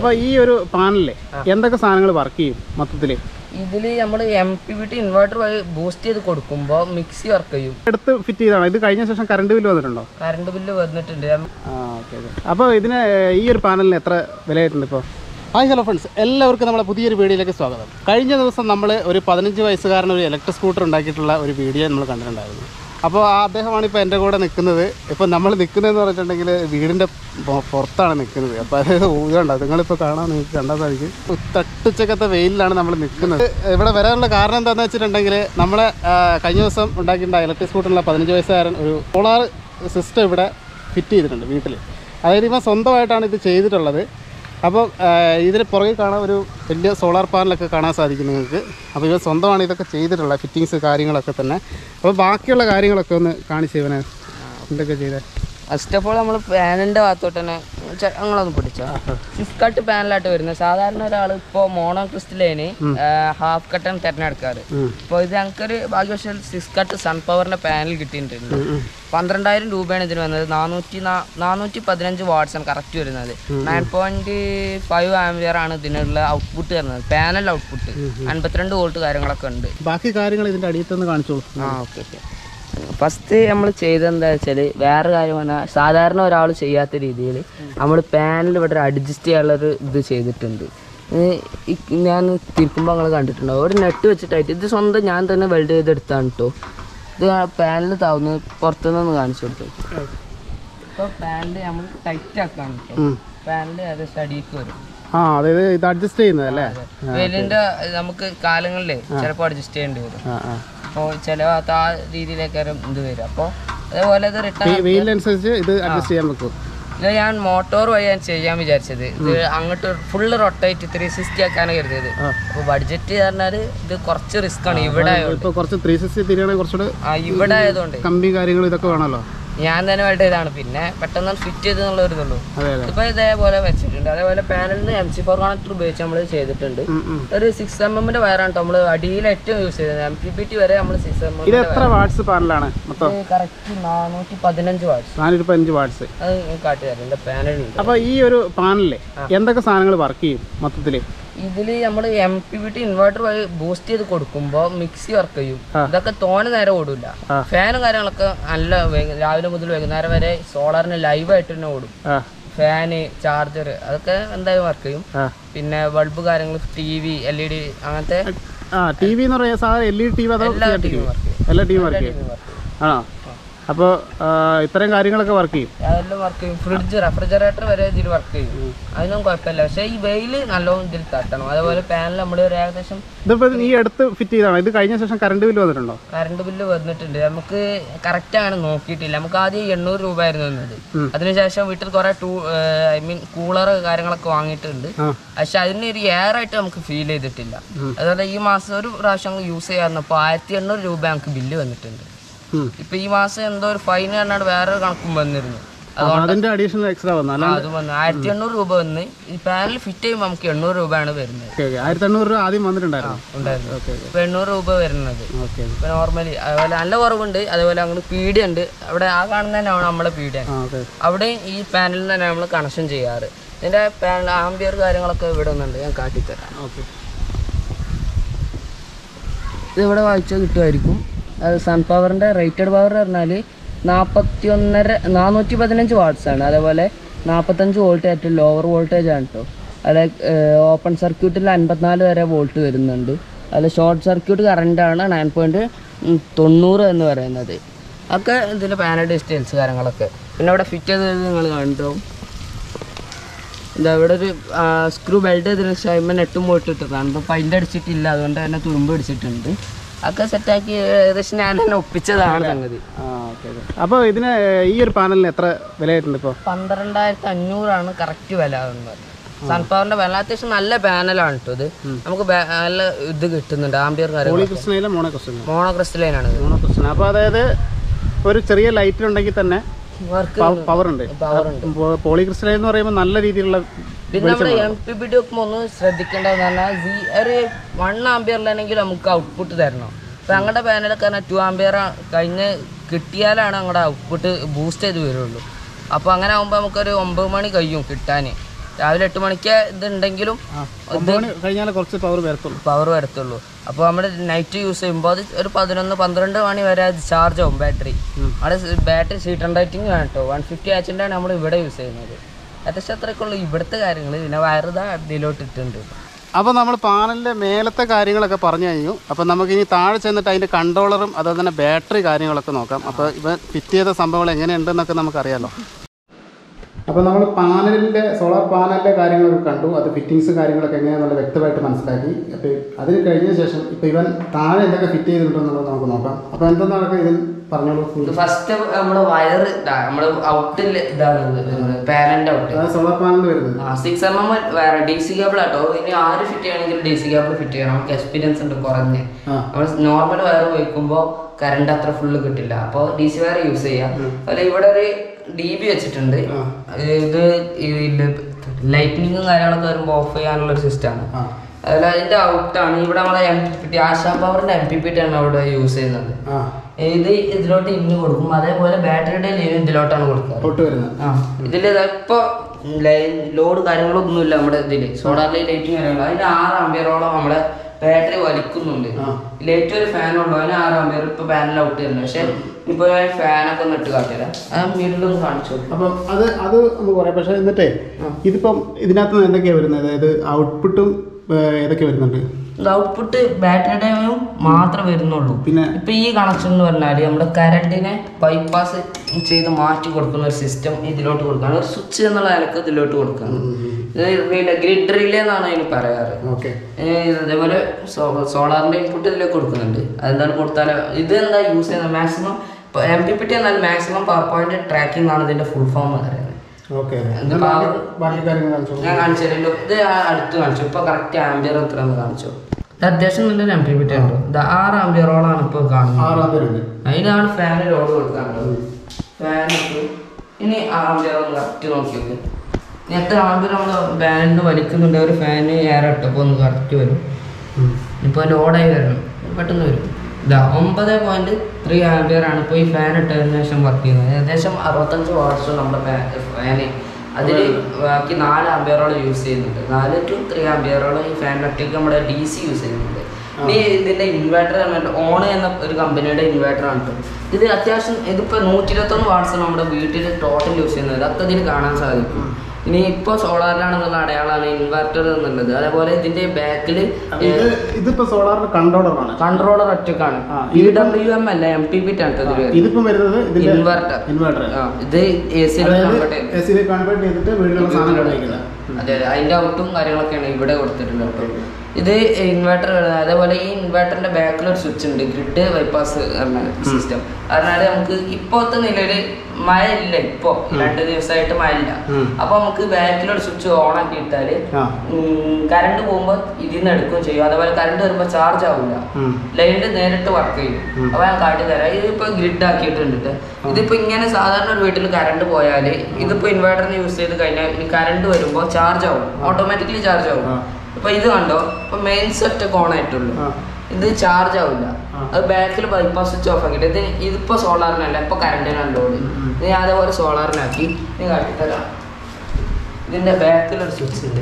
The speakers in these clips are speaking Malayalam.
അപ്പോൾ ഈ ഒരു പാനലിലെ എന്തൊക്കെ സാധനങ്ങൾ വർക്ക് ചെയ്യും മൊത്തത്തിൽ ഇതിൽ നമ്മൾ M P B T inverter വഴി ബൂസ്റ്റ് ചെയ്ത് കൊടുക്കുമ്പോൾ മിക്സി വർക്ക് ചെയ്യും എടുത്ത് ഫിറ്റ് ചെയ്താണോ ഇത് കഴിഞ്ഞ ശേഷം കറണ്ട് ബില്ല് വന്നിട്ടുണ്ടോ കറണ്ട് ബില്ല് വന്നിട്ടുണ്ട് ആ ഓക്കെ ഓക്കെ അപ്പോൾ ഇതിന് ഈ ഒരു പാനലിന് എത്ര വിലയായിട്ടുണ്ട് ഇപ്പോൾ ഹായ് ഹലോ ഫ്രണ്ട്സ് എല്ലാവർക്കും നമ്മുടെ പുതിയൊരു വീഡിയോയിലേക്ക് സ്വാഗതം കഴിഞ്ഞ ദിവസം നമ്മൾ ഒരു പതിനഞ്ച് വയസ്സുകാരൻ ഒരു ഇലക്ട്രിക് സ്കൂട്ടർ ഉണ്ടാക്കിയിട്ടുള്ള ഒരു വീഡിയോ നമ്മൾ കണ്ടിട്ടുണ്ടായിരുന്നു അപ്പോൾ ആ അദ്ദേഹമാണ് ഇപ്പോൾ എൻ്റെ കൂടെ നിൽക്കുന്നത് ഇപ്പോൾ നമ്മൾ നിൽക്കുന്നതെന്ന് പറഞ്ഞിട്ടുണ്ടെങ്കിൽ വീടിൻ്റെ പൊ- പുറത്താണ് നിൽക്കുന്നത് അപ്പോൾ അത് ഇതുണ്ടോ നിങ്ങളിപ്പോൾ കാണാൻ നിങ്ങൾക്ക് കണ്ടാൽ സാധിക്കും തട്ടുച്ചക്കത്തെ വെയിലിലാണ് നമ്മൾ നിൽക്കുന്നത് ഇവിടെ വരാനുള്ള കാരണം എന്താണെന്ന് വെച്ചിട്ടുണ്ടെങ്കിൽ നമ്മളെ ആ, കഴിഞ്ഞ ദിവസം ഉണ്ടാക്കിയിട്ടുള്ള ഇലക്ട്രിക് സ്കൂട്ടറിലുള്ള പതിനഞ്ച് വയസ്സുകാരൻ ഒരു സോളാർ സിസ്റ്റം ഇവിടെ ഫിറ്റ് ചെയ്തിട്ടുണ്ട് വീട്ടിൽ അതായത് ഇവൻ സ്വന്തമായിട്ടാണ് ഇത് ചെയ്തിട്ടുള്ളത് അപ്പോൾ ഇതിന് പുറകെ കാണാൻ ഒരു വലിയ സോളാർ പാനലൊക്കെ കാണാൻ സാധിക്കും നിങ്ങൾക്ക് അപ്പോൾ ഇവൻ സ്വന്തമാണ് ഇതൊക്കെ ചെയ്തിട്ടുള്ളത് ഫിറ്റിങ്സ് കാര്യങ്ങളൊക്കെ തന്നെ അപ്പോൾ ബാക്കിയുള്ള കാര്യങ്ങളൊക്കെ ഒന്ന് കാണിച്ചു ഇവനെ എന്തൊക്കെ ചെയ്തേ ഫസ്റ്റ് ഓഫ് ഓൾ നമ്മൾ പാനലിൻ്റെ ഭാഗത്തോട്ട് തന്നെ ചെ- ഞങ്ങളൊന്ന് പിടിച്ചോ സ്വിഫ് കട്ട് പാനലായിട്ട് വരുന്നത് സാധാരണ ഒരാൾ ഇപ്പോൾ മോണോ ക്രിസ്റ്റലേന് ഹാഫ് കട്ടാണ് തിരഞ്ഞെടുക്കാറ് അപ്പോൾ ഇത് ഞങ്ങൾക്കൊരു ഭാഗ്യവശാൽ സിക്സ് കട്ട് സൺപവറിൻ്റെ പാനൽ കിട്ടിയിട്ടുണ്ട് പന്ത്രണ്ടായിരം രൂപയാണ് ഇതിന് വന്നത് നാനൂറ്റി നാ- നാനൂറ്റി പതിനഞ്ച് വാട്ട്സ് ആണ് കറക്റ്റ് വരുന്നത് നയൻ പോയിന്റ് ഫൈവ് ആംബിയർ ആണ് ഇതിനുള്ള ഔട്ട്പുട്ട് വരുന്നത് പാനൽ ഔട്ട്പുട്ട് അൻപത്തിരണ്ട് വോൾട്ട് കാര്യങ്ങളൊക്കെ ഉണ്ട് ബാക്കി കാര്യങ്ങൾ ഇതിൻ്റെ അടിയത്തൊന്ന് കാണിച്ചോളൂ ആ ഓക്കെ ഓക്കെ ഫസ്റ്റ് നമ്മൾ ചെയ്തെന്താ വെച്ചാൽ വേറെ കാര്യം പറഞ്ഞാൽ സാധാരണ ഒരാൾ ചെയ്യാത്ത രീതിയിൽ നമ്മൾ പാനൽ ഇവിടെ അഡ്ജസ്റ്റ് ചെയ്യാനുള്ളൊരു ഇത് ചെയ്തിട്ടുണ്ട് ഇത് ഈ ഞാൻ തിരിക്കുമ്പോൾ നിങ്ങൾ കണ്ടിട്ടുണ്ടാവും ഒരു നെറ്റ് വെച്ചിട്ടായിട്ട് ഇത് സ്വന്തം ഞാൻ തന്നെ വെൽഡ് ചെയ്തെടുത്താണ് കേട്ടോ ഇത് പാനൽ താവുന്ന പുറത്തുനിന്ന് കാണിച്ചു കൊടുത്തു ഇപ്പോൾ പാനൽ നമ്മൾ ടൈറ്റ് ആക്കാണ് കേട്ടോ ഉം. പാനൽ ഏകദേശം അടിയിലേക്ക് വരും ആ അതായത് ഇത് അഡ്ജസ്റ്റ് ചെയ്യുന്നതല്ലേ വെയിലിൻ്റെ നമുക്ക് കാലങ്ങളിലേ ചിലപ്പോൾ അഡ്ജസ്റ്റ് ചെയ്യേണ്ടി വരും ആ ആ അപ്പോൾ ചിലവാത്ത ആ രീതിയിലേക്കാരും ഇത് വരും അപ്പോൾ അതേപോലെ ഇത് റിട്ടേൺ ഈ വെയിലിനനുസരിച്ച് ഇത് അഡ്ജസ്റ്റ് ചെയ്യാൻ വെക്കും ഇത് ഞാൻ മോട്ടോർ വഴിയാണ് ചെയ്യാൻ വിചാരിച്ചത് ഇത് അങ്ങോട്ട് ഫുള്ള് റൊട്ടേറ്റ് ത്രീ സിക്സ്റ്റി ആക്കാണ് കരുതിയത് അപ്പോൾ ബഡ്ജറ്റ് പറഞ്ഞാൽ ഇത് കുറച്ച് റിസ്ക് ആണ് ഇവിടെ ആയതുകൊണ്ട് ഇപ്പോൾ കുറച്ച് ത്രീ സിക്സ്റ്റി തിരിയാണെങ്കിൽ കുറച്ചുകൂടെ ആ ഇവിടെ ആയതുകൊണ്ട് കമ്പി കാര്യങ്ങൾ ഇതൊക്കെ വേണമല്ലോ ഞാൻ തന്നെ വേണ്ട ഇതാണ് പിന്നെ പെട്ടെന്ന് ഫിറ്റ് ചെയ്ത് എന്നുള്ള ഒരു ഇതുള്ളൂ അതെ അതെ ഇപ്പൊ ഇതേപോലെ വെച്ചിട്ടുണ്ട് അതേപോലെ പാനലിന് എം സി ഫോർ കണക്ടർ ഉപയോഗിച്ച് നമ്മൾ ചെയ്തിട്ടുണ്ട് ഉം, ഉം. ഒരു സിക്സ് എം എമ്മിന്റെ വയറാണ് കേട്ടോ നമ്മൾ അടിയിൽ ഏറ്റവും യൂസ് ചെയ്തത് എം പി പി ടി വരെ നമ്മൾ സിക്സ് എം ഇത് എത്ര വാട്ട്സ് പാനലാണ് മൊത്തം കറക്റ്റ് നാനൂറ്റി പതിനഞ്ച് വാട്ട്സ് നാനൂറ്റി അഞ്ച് വാട്ട്സ് അത് ഞാൻ കാട്ടി തരാം എൻ്റെ പാനലുണ്ട് അപ്പോൾ ഈ ഒരു പാനലിലെ എന്തൊക്കെ സാധനങ്ങൾ വർക്ക് ചെയ്യും മൊത്തത്തിൽ ഇതിൽ നമ്മൾ M P V T inverter വഴി ബൂസ്റ്റ് ചെയ്ത് കൊടുക്കുമ്പോൾ മിക്സി വർക്ക് ചെയ്യും ഇതൊക്കെ തോനെ നേരം ഓടില്ല ആ. ഫാനും കാര്യങ്ങളൊക്കെ നല്ല വൈകു- രാവിലെ മുതൽ വൈകുന്നേരം വരെ സോളാറിന് ലൈവായിട്ട് തന്നെ ഓടും ആ ഫാന് ചാർജർ അതൊക്കെ എന്തായാലും വർക്ക് ചെയ്യും ആ പിന്നെ ബൾബ് കാര്യങ്ങൾ T V L E D അങ്ങനത്തെ ആ ടി വി എന്ന് പറയുന്നത് സാധാരണ എൽ ഇ ടി വി അതോ എല്ലാ ടീമും വർക്ക് ചെയ്യും എല്ലാ ടീം വർക്ക് ചെയ്യും വർക്ക് ചെയ്യും ആണോ അപ്പോൾ ഇത്രയും കാര്യങ്ങളൊക്കെ വർക്ക് ചെയ്യും അതെല്ലാം വർക്ക് ചെയ്യും ഫ്രിഡ്ജ് റെഫ്രിജറേറ്റർ വരെ ഇതിൽ വർക്ക് ചെയ്യും അതിനൊന്നും കുഴപ്പമില്ല പക്ഷേ ഈ വെയിൽ നല്ലോണം ഇതിൽ തട്ടണം അതേപോലെ പാനൽ നമ്മൾ ഒരു ഏകദേശം ഇതിപ്പോൾ ഈ അടുത്ത് ഫിറ്റ് ചെയ്താണോ ഇത് കഴിഞ്ഞ ശേഷം കറണ്ട് ബില്ല് വന്നിട്ടുണ്ടോ കറണ്ട് ബില്ല് വന്നിട്ടുണ്ട് നമുക്ക് കറക്റ്റ് ആണ് നോക്കിയിട്ടില്ല നമുക്ക് ആദ്യം എണ്ണൂറ് രൂപ ആയിരുന്നു വന്നത് അതിനുശേഷം വീട്ടിൽ കുറെ ടൂ ഐ മീൻ കൂളർ കാര്യങ്ങളൊക്കെ വാങ്ങിയിട്ടുണ്ട് ആ പക്ഷെ അതിന് ഒരു എയർ ആയിട്ട് നമുക്ക് ഫീൽ ചെയ്തിട്ടില്ല അതുപോലെ ഈ മാസം ഒരു പ്രാവശ്യം യൂസ് ചെയ്യാറുണ്ടപ്പോൾ ആയിരത്തി എണ്ണൂറ് രൂപ നമുക്ക് ബില്ല് വന്നിട്ടുണ്ട് ഉം. ഇപ്പൊ ഈ മാസം എന്തോ ഒരു ഫൈൻ പറഞ്ഞാണ്ട് വേറൊരു കണക്കും വന്നിരുന്നു അപ്പോൾ അതിൻ്റെ അഡീഷണൽ എക്സ്ട്രാ വന്നു അല്ല അത് വന്നു ആയിരത്തി എണ്ണൂറ് രൂപ വന്ന് ഈ പാനൽ ഫിറ്റ് ചെയ്യുമ്പോൾ നമുക്ക് എണ്ണൂറ് രൂപയാണ് വരുന്നത് ഓക്കെ ഓക്കെ ആയിരത്തി എണ്ണൂറ് രൂപ ആദ്യം വന്നിട്ടുണ്ടായിരുന്നു ഉണ്ടായിരുന്നു ഓക്കെ ഇപ്പൊ എണ്ണൂറ് രൂപ വരുന്നത് ഓക്കെ ഇപ്പൊ നോർമലി അതുപോലെ നല്ല കുറവുണ്ട് അതുപോലെ അങ്ങോട്ട് പീഡിയ ഉണ്ട് അവിടെ ആ കാണുന്ന തന്നെയാണ് നമ്മളെ പീഡിയ ആ ഓക്കെ അവിടെ ഈ പാനലിൽ തന്നെ നമ്മൾ കണക്ഷൻ ചെയ്യാറ് ഇതിന്റെ പാനൽ ആംബിയർ കാര്യങ്ങളൊക്കെ ഇവിടെ ഒന്നുണ്ട് ഞാൻ കാട്ടിത്തരാം ഓക്കെ ഇത് ഇവിടെ വായിച്ചാൽ കിട്ടുമായിരിക്കും അത് സൺപവറിൻ്റെ റേറ്റഡ് പവർ പറഞ്ഞാൽ നാൽപ്പത്തി ഒന്നര നാനൂറ്റി പതിനഞ്ച് വാട്ട്സ് ആണ് അതേപോലെ നാൽപ്പത്തഞ്ച് വോൾട്ട് ഏറ്റവും ലോവർ വോൾട്ടേജ് ആണ് കേട്ടോ അതെ ഓപ്പൺ സർക്യൂട്ടിൽ അൻപത്തിനാല് വരെ വോൾട്ട് വരുന്നുണ്ട് അതിൽ ഷോർട്ട് സർക്യൂട്ട് കറണ്ടാണ് നയൻ പോയിൻറ്റ് തൊണ്ണൂറ് എന്ന് പറയുന്നത് ഒക്കെ ഇതിൻ്റെ പാനൽ ഡിസ്റ്റൻസ് കാര്യങ്ങളൊക്കെ പിന്നെ ഇവിടെ ഫിറ്റ് ചെയ്തത് നിങ്ങൾ കണ്ടും എന്താ ഇവിടെ ഒരു സ്ക്രൂ ബെൽറ്റ് ചെയ്തതിന് ശേഷം നെട്ടും പോയിട്ട് ഇട്ടതാണ് ഇപ്പോൾ പൈൻ്റ് അടിച്ചിട്ടില്ല അതുകൊണ്ട് തന്നെ തുരുമ്പ് അടിച്ചിട്ടുണ്ട് ഒക്കെ സെറ്റാക്കി ഏകദേശം ഞാൻ തന്നെ ഒപ്പിച്ചതാണ് സംഗതി ആ ഓക്കെ ഓക്കെ അപ്പോൾ ഇതിന് ഈ ഒരു പാനലിന് എത്ര വിലയായിട്ടുണ്ട് ഇപ്പോൾ പന്ത്രണ്ടായിരത്തി അഞ്ഞൂറാണ് കറക്റ്റ് വില എന്ന് സൺപവറിന്റെ വില അത്യാവശ്യം നല്ല പാനലാണ് കേട്ടോ ഇത് നമുക്ക് ബേ- നല്ല ഇത് കിട്ടുന്നുണ്ട് ആംബിയർ കാര്യങ്ങൾ പോളി ക്രിസ്റ്റനയിലെ മോണോ ക്രിസ്റ്റന മോണോ ക്രിസ്റ്റലൈനാണ് ഇത് മോണോ ക്രിസ്റ്റന അപ്പോൾ അതായത് ഒരു ചെറിയ ലൈറ്റ് ഉണ്ടെങ്കിൽ തന്നെ വർക്ക് പവർ ഉണ്ട് പവർ ഉണ്ട് പോ- പോളി ക്രിസ്റ്റലൈൻ എന്ന് പറയുമ്പോൾ നല്ല രീതിയിലുള്ള പിന്നെ നമ്മുടെ എം പി പി ടി വെക്കുമ്പോൾ ഒന്ന് ശ്രദ്ധിക്കേണ്ടതെന്ന് പറഞ്ഞാൽ സി ഒരു വൺ ആംബിയറിലാണെങ്കിൽ നമുക്ക് ഔട്ട്പുട്ട് തരണം ഇപ്പം ഞങ്ങളുടെ പാനലൊക്കെ പറഞ്ഞാൽ ടു ആംബിയർ കഴിഞ്ഞ് കിട്ടിയാലാണ് ഞങ്ങളുടെ ഔട്ട്പുട്ട് ബൂസ്റ്റ് ചെയ്ത് വരുള്ളൂ അപ്പോൾ അങ്ങനെ ആകുമ്പോൾ നമുക്കൊരു ഒമ്പത് മണി കഴിയും കിട്ടാൻ രാവിലെ എട്ട് മണിക്ക് ഇതുണ്ടെങ്കിലും ആ ഒമ്പത് മണി കഴിഞ്ഞാൽ കുറച്ച് പവർ വരത്തുള്ളൂ പവർ വരത്തുള്ളൂ അപ്പോൾ നമ്മൾ നൈറ്റ് യൂസ് ചെയ്യുമ്പോൾ അത് ഒരു പതിനൊന്ന് പന്ത്രണ്ട് മണി വരെ അത് ചാർജ് ആവും ബാറ്ററി അവിടെ ബാറ്ററി സീറ്റ് റൈറ്റിംഗ് ആണ് കേട്ടോ വൺ ഫിഫ്റ്റി ആച്ചിൻ്റെയാണ് നമ്മൾ ഇവിടെ യൂസ് ചെയ്യുന്നത് ഏകദേശം അത്രയ്ക്കുള്ളൂ ഇവിടുത്തെ കാര്യങ്ങൾ പിന്നെ വയറുതാ ഇതിലോട്ട് ഇട്ടിട്ടുണ്ട് അപ്പോൾ നമ്മൾ പാനലിൻ്റെ മേലത്തെ കാര്യങ്ങളൊക്കെ പറഞ്ഞു കഴിഞ്ഞു അപ്പോൾ നമുക്കിനി താഴെ ചെന്നിട്ട് അതിൻ്റെ കൺട്രോളറും അതുപോലെ തന്നെ ബാറ്ററി കാര്യങ്ങളൊക്കെ നോക്കാം അപ്പോൾ ഇവ ഫിറ്റ് ചെയ്ത സംഭവങ്ങൾ എങ്ങനെയുണ്ടെന്നൊക്കെ നമുക്കറിയാലോ അപ്പോൾ നമ്മൾ പാനലിൻ്റെ സോളാർ പാനലിൻ്റെ കാര്യങ്ങളൊക്കെ കണ്ടു അത് ഫിറ്റിങ്സ് കാര്യങ്ങളൊക്കെ എങ്ങനെയാണെന്നുള്ള വ്യക്തമായിട്ട് മനസ്സിലാക്കി അപ്പോൾ അതിന് കഴിഞ്ഞ ശേഷം ഇപ്പോൾ ഇവൻ താഴെ എന്തൊക്കെ ഫിറ്റ് ചെയ്തിട്ടുണ്ടെന്നുള്ളത് നമുക്ക് നോക്കാം അപ്പോൾ എന്തെന്നാണ് ഇതിൽ പറഞ്ഞോളൂ ഇത് ഫസ്റ്റ് നമ്മൾ വയർ ഇതാ നമ്മൾ ഔട്ടിൽ ഇതാണ് പാനലിൻ്റെ ഔട്ട് അതായത് സോളാർ പാനൽ വരുന്നത് ആ സിക്സ് എം എം വേറെ ഡി സി കേബിൾ ആട്ടോ ഇനി ആര് ഫിറ്റ് ചെയ്യണമെങ്കിൽ ഡി സി കേബിൾ ഫിറ്റ് ചെയ്യണം നമുക്ക് എക്സ്പീരിയൻസ് ഉണ്ട് കുറഞ്ഞ് ആ നമ്മൾ നോർമൽ വയർ ഉപയോഗിക്കുമ്പോൾ കറണ്ട് അത്ര ഫുള്ള് കിട്ടില്ല അപ്പോൾ ഡി സി വയർ യൂസ് ചെയ്യാം അതുപോലെ ഇവിടെ ഒരു ഡി ബി വെച്ചിട്ടുണ്ട് ആ. ഇത് ലൈറ്റിനിങ്ങും കാര്യങ്ങളൊക്കെ വരുമ്പോൾ ഓഫ് ചെയ്യാനുള്ള ഒരു സിസ്റ്റമാണ് ആ അതുപോലെ അതിന്റെ ഔട്ടാണ് ഇവിടെ നമ്മളെ എം പി ടി ആശാ പവറിന്റെ എം പി പി ടി ആണ് അവിടെ യൂസ് ചെയ്യുന്നത് ആ ഇത് ഇതിലോട്ട് ഇന്ന് കൊടുക്കും അതേപോലെ ബാറ്ററിയുടെ ലൈൻ ഇതിലോട്ടാണ് കൊടുക്കുക തൊട്ട് വരുന്നത് ആ ഇതിൽ ഇപ്പൊ ലോഡ് കാര്യങ്ങളൊന്നും ഇല്ല നമ്മുടെ ഇതില് സോളാർ ലൈറ്റിംഗ് കാര്യങ്ങൾ അതിന് ആറ് അമ്പിയറോളം നമ്മുടെ ബാറ്ററി വലിക്കുന്നുണ്ട് ആ. ലൈറ്റ് ഒരു ഫാൻ ഉള്ളൂ അതിന് ആറ് അമ്പിയർ ഇപ്പൊ പാനൽ ഔട്ട് ചെയ്യുന്നത് പക്ഷെ ഇപ്പൊ ഞാൻ ഫാനൊക്കെ ഒന്ന് ഇട്ട് കാട്ടില്ല ആ മീഡിലൊന്ന് കാണിച്ചു അപ്പം അത് അത് ഒന്ന് പറയാം പക്ഷേ എന്നിട്ടേ ഇതിപ്പം ഇതിനകത്ത് നിന്ന് എന്തൊക്കെയാണ് വരുന്നത് അതായത് ഔട്ട്പുട്ടും ഏതൊക്കെ വരുന്നുണ്ട് ഔട്ട്പുട്ട് ബാറ്ററി ടൈമും മാത്രമേ വരുന്നുള്ളൂ പിന്നെ ഇപ്പൊ ഈ കണക്ഷൻ എന്ന് പറഞ്ഞാൽ നമ്മുടെ കറണ്ടിനെ ബൈപ്പാസ് ചെയ്ത് മാറ്റി കൊടുക്കുന്ന ഒരു സിസ്റ്റം ഇതിലോട്ട് കൊടുക്കുകയാണ് ഒരു സ്വിച്ച് എന്നുള്ള നിലക്ക് ഇതിലോട്ട് കൊടുക്കുകയാണ് ഇത് ഗ്രിഡ് റിലേ എന്നാണ് അതിന് പറയാറ് ഓക്കെ ഏ, അതേപോലെ സോളാറിന്റെ ഇൻപുട്ട് ഇതിലേക്ക് കൊടുക്കുന്നുണ്ട് അതെന്താണ് കൊടുത്താൽ ഇത് എന്താ യൂസ് ചെയ്യുന്നത് maximum M P P T എന്നാൽ മാക്സിമം പവർ പോയിന്റ് ട്രാക്കിംഗ് ആണ് ഇതിന്റെ ഫുൾ ഫോം പറയുന്നത് ഓക്കെ ഇത് power- ബാക്കി കാര്യങ്ങൾ കാണിച്ചോ ഞാൻ കാണിച്ചു തരല്ലോ ഇത് ആ അടുത്ത് കാണിച്ചു ഇപ്പൊ കറക്റ്റ് ആംബിയർ എത്രയെന്ന് കാണിച്ചു ഇത് അത്യാവശ്യം നല്ലൊരു എം പി പി ടി ഉണ്ട് ഇത് ആറ് ആംബിയറോളാണ് ഇപ്പോൾ കാണുന്നത് ആറാം പേരുണ്ട് അതിനാണ് ഫാന് ലോഡ് കൊടുക്കാനുള്ളത് ഫാൻ ഇട്ടു ഇനി ആംബിയർ ഒന്ന് കറക്റ്റ് നോക്കി നോക്ക് ഇനി എത്ര ആംബിയർ നമ്മൾ ബാൻഡ് വലിക്കുന്നുണ്ട് ഒരു ഫാന് എയർ ഇട്ടപ്പോൾ ഒന്ന് കറക്റ്റ് വരും ഇപ്പോൾ ലോഡായി വരണം പെട്ടെന്ന് വരും ഇതാ ഒമ്പത് പോയിന്റ് ത്രീ ആംബിയർ ആണ് ഇപ്പോൾ ഈ ഫാൻ ഇട്ടതിന് ശേഷം വർക്ക് ചെയ്യുന്നത് ഏകദേശം അറുപത്തഞ്ച് വാട്ട്സ് നമ്മുടെ ഫാന് അതിൽ ബാക്കി നാല് ആംബിയറോളം യൂസ് ചെയ്യുന്നുണ്ട് നാല് ടു ത്രീ ആംബിയറോളം ഈ ഫാൻ ഒറ്റയ്ക്ക് നമ്മുടെ ഡി സി യൂസ് ചെയ്യുന്നുണ്ട് ഇനി ഇതിന്റെ ഇൻവേർട്ടർ ഓൺ എന്ന ഒരു കമ്പനിയുടെ ഇൻവേർട്ടർ ആണ് ട്ടോ. ഇത് അത്യാവശ്യം ഇതിപ്പോ നൂറ്റി ഇരുപത്തൊന്ന് വാട്ട്സ് നമ്മുടെ വീട്ടിൽ ടോട്ടൽ യൂസ് ചെയ്യുന്നത് അതൊക്കെ ഇതിൽ കാണാൻ സാധിക്കും ഇനി ഇപ്പൊ സോളാറിലാണെന്നുള്ള അടയാളമാണ് ഇൻവെർട്ടർ എന്നുള്ളത് അതേപോലെ ഇതിന്റെ ബാക്കിൽ അപ്പൊ ഇത് ഇതിപ്പോ സോളാറിന്റെ കൺട്രോളറാണ് കൺട്രോളർ ഒറ്റക്കാണ് ആ, ഇ ഡബ്ല്യു എം അല്ല എം പി പി ടാണ് ഇതിപ്പം വരുന്നത് ഇതിന്റെ ഇൻവെർട്ടർ ഇൻവേർട്ടർ ഇത് എ സിയിൽ കൺവേർട്ട് അതായത് എ സിയിൽ കൺവേർട്ട് ചെയ്തിട്ട് വീട്ടിലുള്ള സാധനം ഉപയോഗിക്കുന്നത് അതെ അതെ അതിന്റെ ഔട്ടും കാര്യങ്ങളൊക്കെയാണ് ഇവിടെ കൊടുത്തിട്ടുള്ളത് കേട്ടോ ഇത് ഇൻവെർട്ടർ അതേപോലെ ഈ ഇൻവെർട്ടറിന്റെ ബാക്കിൽ ഒരു സ്വിച്ച് ഉണ്ട് ഗ്രിഡ് ബൈപ്പാസ് സിസ്റ്റം പറഞ്ഞാല് നമുക്ക് ഇപ്പോഴത്തെ നിലവില് മഴ ഇല്ല ഇപ്പോ രണ്ട് ദിവസമായിട്ട് മഴ ഇല്ല ഉം. അപ്പൊ നമുക്ക് ബാക്കിലൊരു സ്വിച്ച് ഓൺ ആക്കി ഇട്ടാല് ആ കറണ്ട് പോകുമ്പോൾ ഇതിൽ നിന്ന് എടുക്കുകയും ചെയ്യും അതേപോലെ കറണ്ട് വരുമ്പോൾ ചാർജ് ആവില്ല ഉം. ലൈനിൽ നേരിട്ട് വർക്ക് ചെയ്യും ഉം. അപ്പൊ ഞാൻ കാട്ടി തരാം ഇതിപ്പോ ഗ്രിഡ് ആക്കിയിട്ടുണ്ട് ട്ടോ. ഇതിപ്പോ ഇങ്ങനെ സാധാരണ ഒരു വീട്ടിൽ കറണ്ട് പോയാൽ ഇതിപ്പോ ഇൻവേർട്ടറിന് യൂസ് ചെയ്ത് കഴിഞ്ഞാൽ ഇനി കറണ്ട് വരുമ്പോൾ ചാർജ് ആവും ഓട്ടോമാറ്റിക്കലി ചാർജ് ആവും ആ. ഇപ്പൊ ഇത് കണ്ടോ ഇപ്പൊ മെയിൻ സെറ്റ് ഓൺ ആയിട്ടുള്ളൂ ആ. ഇത് ചാർജ് ആവില്ല ആ. അത് ബാക്കിൽ ബൈപ്പാസ് സ്വിച്ച് ഓഫ് ആക്കിയിട്ട് ഇത് ഇതിപ്പോ സോളാറിനല്ല ഇപ്പൊ കറണ്ടിനാണ് ലോഡ് ഉം. ഇത് ഞാൻ അതേപോലെ സോളാറിനാക്കി ഞാൻ കാട്ടിത്തരാം ഇതിന്റെ ബാക്കിലൊരു സ്വിച്ച് ഉണ്ട്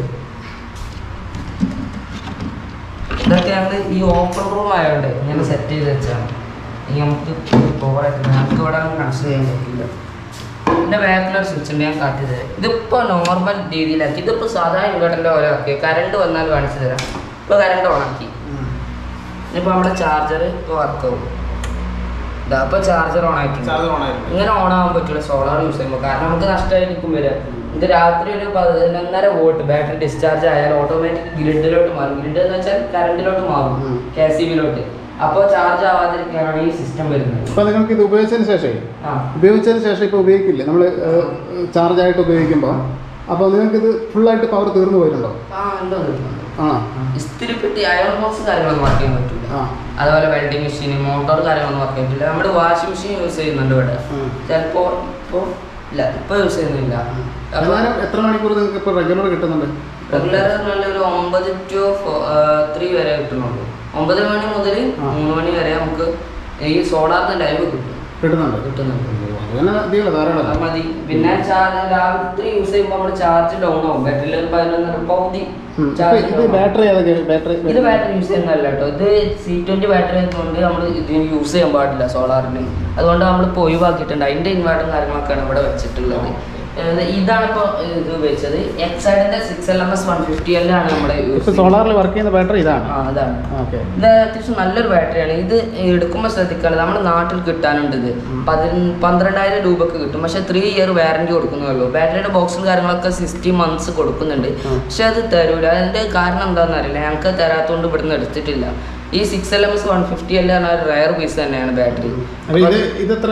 ഇതൊക്കെ ഞങ്ങൾ ഈ ഓപ്പൺ റൂം ആയതുകൊണ്ട് ഇങ്ങനെ സെറ്റ് ചെയ്ത് വെച്ചാണ് ഇനി നമുക്ക് പോകാനായിട്ട് നമുക്ക് ഇവിടെ കണക്ഷൻ ചെയ്യാൻ പറ്റില്ല ഇതിന്റെ ബാക്കിലൊരു സ്വിച്ച് ഉണ്ട് ഞാൻ കാട്ടി തരാം ഇതിപ്പോ നോർമൽ രീതിയിലാക്കി ഇതിപ്പോ സാധാരണ ഇൻവേർട്ടറിന്റെ പോലെ ആക്കി കറണ്ട് വന്നാൽ കാണിച്ചു തരാം ഇപ്പൊ കറണ്ട് ഓണാക്കി ഉം. ഇനിയിപ്പോ നമ്മുടെ ചാർജർ ഇപ്പൊ വർക്ക് ആവും ഇതാ ഇപ്പൊ ചാർജർ ഓൺ ആയിട്ടുണ്ട് ചാർജർ ഓൺ ആയിരുന്നു ഇങ്ങനെ ഓൺ ആവാൻ പറ്റില്ല സോളാർ യൂസ് ചെയ്യുമ്പോൾ കാരണം നമുക്ക് നഷ്ടമായിരിക്കും വരിക ഇത് രാത്രി ഒരു പതിനൊന്നര വോട്ട് ബാറ്ററി ഡിസ്ചാർജ് ആയാൽ ഓട്ടോമാറ്റിക് ഗ്രിഡിലോട്ട് മാറും ഗ്രിഡ് എന്ന് വെച്ചാൽ കറണ്ടിലോട്ട് മാറും ഉം. കെ സി ബിയിലോട്ട് അപ്പോൾ ചാർജ് ആവാതിരിക്കാനാണ് ഈ സിസ്റ്റം വരുന്നത് ഇപ്പൊ നിങ്ങൾക്ക് ഇത് ഉപയോഗിച്ചതിന് ശേഷം ആ ഉപയോഗിച്ചതിന് ശേഷം ഇപ്പോൾ ഉപയോഗിക്കില്ലേ നമ്മൾ ചാർജ് ആയിട്ട് ഉപയോഗിക്കുമ്പോൾ അപ്പോൾ നിങ്ങൾക്ക് ഇത് ഫുള്ളായിട്ട് പവർ തീർന്നു പോയിട്ടുണ്ടോ ആ ഉണ്ടോ ഉണ്ട്. ആ ഇസ്തിരിപ്പെട്ടി അയൺ ബോക്സ് കാര്യങ്ങളൊന്നും വർക്ക് ചെയ്യാൻ പറ്റില്ല ആ അതുപോലെ വെൽഡിംഗ് മെഷീൻ മോട്ടോർ കാര്യങ്ങളൊന്നും വർക്ക് ചെയ്യാൻ പറ്റില്ല നമ്മൾ വാഷിംഗ് മെഷീൻ യൂസ് ചെയ്യുന്നുണ്ട് ഇവിടെ ഉം. ചിലപ്പോൾ ഇപ്പോൾ ഇല്ല ഇപ്പോൾ യൂസ് ചെയ്യുന്നില്ല അപ്പോൾ എന്നാലും എത്ര മണിക്കൂർ നിങ്ങൾക്ക് ഇപ്പോൾ റെഗുലർ കിട്ടുന്നുണ്ട് റെഗുലർ പറഞ്ഞാൽ ഒരു ഒമ്പത് ടു ത്രീ വരെ കിട്ടുന്നുള്ളൂ ഒമ്പത് മണി മുതൽ ആ. മൂന്ന് മണി വരെ നമുക്ക് ഈ സോളാറിന് ലൈവ് കിട്ടും കിട്ടുന്നുണ്ട് കിട്ടുന്നുണ്ട് അത് തന്നെ മതിയല്ലോ ധാരാളം അത് മതി പിന്നെ ചാർജ് രാത്രി യൂസ് ചെയ്യുമ്പോൾ നമ്മുടെ ചാർജ് ഡൗൺ ആവും ബാറ്ററിയിൽ ഒരു പതിനൊന്നര പകുതി ഉം. ഇപ്പൊ ചാർജ് ഇത് ബാറ്ററി ഏതൊക്കെ ബാറ്ററി ഇത് ബാറ്ററി യൂസ് ചെയ്യുന്നതല്ല കേട്ടോ ഇത് സി ട്വന്റി ബാറ്ററി ആയതുകൊണ്ട് നമ്മൾ ഇതിന് യൂസ് ചെയ്യാൻ പാടില്ല സോളാറിന് അതുകൊണ്ട് നമ്മൾ ഇപ്പോൾ ഒഴിവാക്കിയിട്ടുണ്ട് അതിന്റെ ഇൻവേർട്ടും കാര്യങ്ങളൊക്കെയാണ് ഇവിടെ വെച്ചിട്ടുള്ളത് ഏത് ഇതാണ് ഇപ്പോൾ ഇത് വെച്ചത് എക്സൈഡിന്റെ six L M S one fifty L ആണ് നമ്മുടെ ഇപ്പൊ സോളാറിൽ വർക്ക് ചെയ്യുന്ന ബാറ്ററി ഇതാണ് ആ അതാണ് ഓക്കെ ഇത് അത്യാവശ്യം നല്ലൊരു ബാറ്ററിയാണ് ഇത് എടുക്കുമ്പോൾ ശ്രദ്ധിക്കാറ് നമ്മുടെ നാട്ടിൽ കിട്ടാനുണ്ട് ഇത് പതിന പന്ത്രണ്ടായിരം രൂപക്ക് കിട്ടും പക്ഷെ ത്രീ ഇയർ വാറന്റി കൊടുക്കുന്നുള്ളൂ ബാറ്ററിയുടെ ബോക്സും കാര്യങ്ങളൊക്കെ സിക്സ്റ്റി മന്ത്സ് കൊടുക്കുന്നുണ്ട് ഉം. പക്ഷെ അത് തരൂല അതിന്റെ കാരണം എന്താണെന്ന് അറിയില്ല ഞങ്ങൾക്ക് തരാത്തതുകൊണ്ട് ഇവിടുന്ന് എടുത്തിട്ടില്ല ഈ six L M S one fifty L ആണ് ഒരു റയർ പീസ് തന്നെയാണ് ബാറ്ററി അപ്പൊ ഇത് ഇത് എത്ര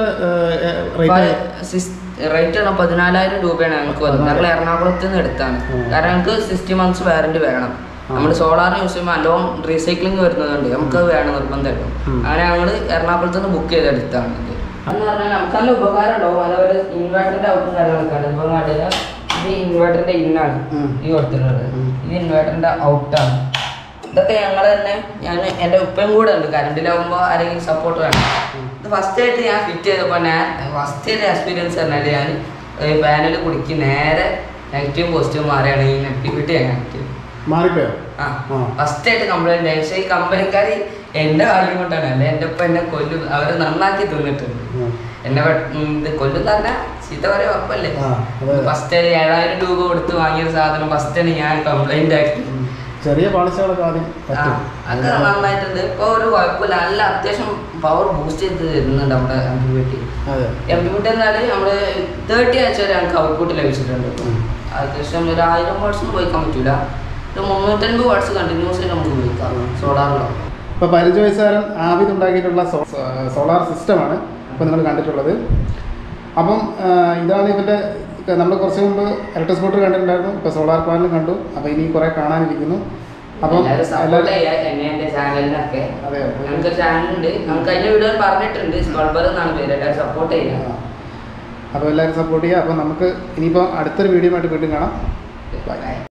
റേറ്റ് റേറ്റ് ആണ് പതിനാലായിരം രൂപയാണ് ഞങ്ങൾക്ക് വന്നത് ഞങ്ങൾ എറണാകുളത്ത് നിന്ന് എടുത്താണ് ഉം. കാരണം ഞങ്ങൾക്ക് സിക്സ്റ്റി മന്ത്സ് വാറന്റി വേണം നമ്മൾ സോളാറിന് യൂസ് ചെയ്യുമ്പോൾ അലോൺ റീസൈക്ലിംഗ് വരുന്നതുകൊണ്ട് നമുക്ക് അത് വേണം നിർബന്ധമായിട്ടും ഉം. അങ്ങനെ ഞങ്ങൾ എറണാകുളത്ത് നിന്ന് ബുക്ക് ചെയ്തെടുത്താണ് ഇത് എന്ന് പറഞ്ഞാൽ നമുക്ക് നല്ല ഉപകാരം ഉണ്ടാവും അതേപോലെ ഇൻവേർട്ടറിന്റെ ഔട്ടും കാര്യങ്ങളൊക്കെ ആണ് ഇപ്പൊ കണ്ടില്ല ഇത് ഇൻവേർട്ടറിന്റെ ഇന്നാണ് ഉം. ഈ കൊടുത്തിട്ടുള്ളത് ഉം. ഇത് ഇൻവേർട്ടറിന്റെ ഔട്ടാണ് ഇതൊക്കെ ഞങ്ങൾ തന്നെ ഞാൻ എൻ്റെ ഉപ്പയും കൂടെ ഉണ്ട് കറണ്ടിലാവുമ്പോൾ ആരെങ്കിലും സപ്പോർട്ട് വേണം ഇത് ഫസ്റ്റ് ആയിട്ട് ഞാൻ ഫിറ്റ് ചെയ്തപ്പോൾ ഞാൻ ഫസ്റ്റ് ആയിട്ട് എക്സ്പീരിയൻസ് പറഞ്ഞാൽ ഞാൻ പാനൽ കുടിക്ക് നേരെ നെഗറ്റീവ് പോസിറ്റീവ് മാറിയാണ് ഈ നെഗറ്റിവിറ്റി ഞാൻ ആക്കിയത് മാറിപ്പോയോ ആ ആ. ഫസ്റ്റ് ആയിട്ട് കംപ്ലൈന്റ് ആയി പക്ഷേ ഈ കമ്പനിക്കാർ എന്റെ കാര്യം കൊണ്ടാണ് അല്ലെ എൻ്റെ ഒപ്പം എന്നെ കൊല്ലും അവർ നന്നാക്കി തിന്നിട്ടുണ്ട് ഉം. എന്നെ വെ- ഉം, ഇത് കൊല്ലും തന്നെ ചീത്ത പറയാ ഉറപ്പല്ലേ ആ, അതെ. ഫസ്റ്റ് ഏഴായിരം രൂപ കൊടുത്ത് വാങ്ങിയ സാധനം ഫസ്റ്റ് ആണ് ഞാൻ കംപ്ലൈന്റ് ആക്കി ഉം. ചെറിയ പാളിച്ചകളൊക്കെ ആദ്യം ആ, പറ്റും അത് നന്നായിട്ടുണ്ട് ഇപ്പൊ ഒരു കുഴപ്പമില്ല നല്ല അത്യാവശ്യം പവർ ബൂസ്റ്റ് ചെയ്ത് തരുന്നുണ്ട് നമ്മുടെ എം പി വീട്ടി അതെ എം പി വീട്ടി എന്നാൽ നമ്മള് തേർട്ടി ആഴ്ച വരെ ഞങ്ങൾക്ക് ഔട്ട്പുട്ട് ലഭിച്ചിട്ടുണ്ട് ഇപ്പൊ. ഉം. അത്യാവശ്യം ഒരു ആയിരം വാട്ട്സ് ഉപയോഗിക്കാൻ പറ്റൂല ഒരു മുന്നൂറ്റൻപത് വാട്ട്സ് കണ്ടിന്യൂസ് ആയിട്ട് നമുക്ക് ഉപയോഗിക്കാം ഉം. സോളാറിലോ ഇപ്പോൾ പതിനഞ്ച് വയസ്സുകാരൻ ആവിദ് ഉണ്ടാക്കിയിട്ടുള്ള സോ- സോളാർ സിസ്റ്റമാണ് ഇപ്പോൾ നിങ്ങൾ കണ്ടിട്ടുള്ളത് അപ്പം ആ, ഇതാണ് ഇവൻ്റെ നമ്മൾ കുറച്ച് മുമ്പ് ഇലക്ട്രിക് സ്കൂട്ടർ കണ്ടിട്ടുണ്ടായിരുന്നു ഇപ്പോൾ സോളാർ പാനലും കണ്ടു അപ്പോൾ ഇനി കുറേ കാണാനിരിക്കുന്നു അപ്പം എല്ലാവരും സപ്പോർട്ട് എല്ലാവരും ചെയ്യാം എന്നെ എന്റെ ചാനലിനൊക്കെ അതെ ഞങ്ങൾക്ക് ചാനലുണ്ട് നമുക്ക് അതിന്റെ വീഡിയോ പറഞ്ഞിട്ടുണ്ട് സ്കൾബർ എന്നാണ് പേര് എല്ലാവരും സപ്പോർട്ട് ചെയ്യാം അപ്പോൾ എല്ലാവരും സപ്പോർട്ട് ചെയ്യുക അപ്പോൾ നമുക്ക് ഇനിയിപ്പോൾ അടുത്തൊരു വീഡിയോ ആയിട്ട് വീണ്ടും കാണാം ബൈ